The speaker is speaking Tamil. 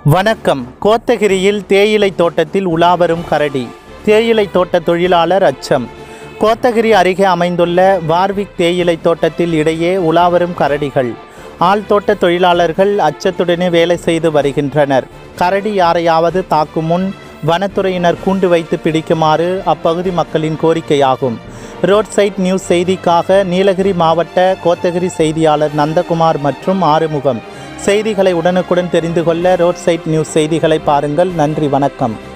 வணக்கம் கோத்தகிரியில் தேயிலை தோட்டத்தில் உலாவரும் கரடி தேயிலை தோட்ட தொழிலாளர் அச்சம் கோத்தகிரி அருகே அமைந்துள்ள வார்விக் தேயிலை தோட்டத்தில் இடையே உலாவரும் கரடிகள் ஆழ்தோட்ட தொழிலாளர்கள் அச்சத்துடனே வேலை செய்து வருகின்றனர் கரடி யாரையாவது தாக்கும் முன் வனத்துறையினர் கூண்டு வைத்து பிடிக்குமாறு அப்பகுதி மக்களின் கோரிக்கையாகும் ரோட் சைட் நியூஸ் செய்திக்காக நீலகிரி மாவட்ட கோத்தகிரி செய்தியாளர் நந்தகுமார் மற்றும் ஆறுமுகம் செய்திகளை உடனுக்குடன் தெரிந்து கொள்ள ரோட் சைட் நியூஸ் செய்திகளை பாருங்கள் நன்றி வணக்கம்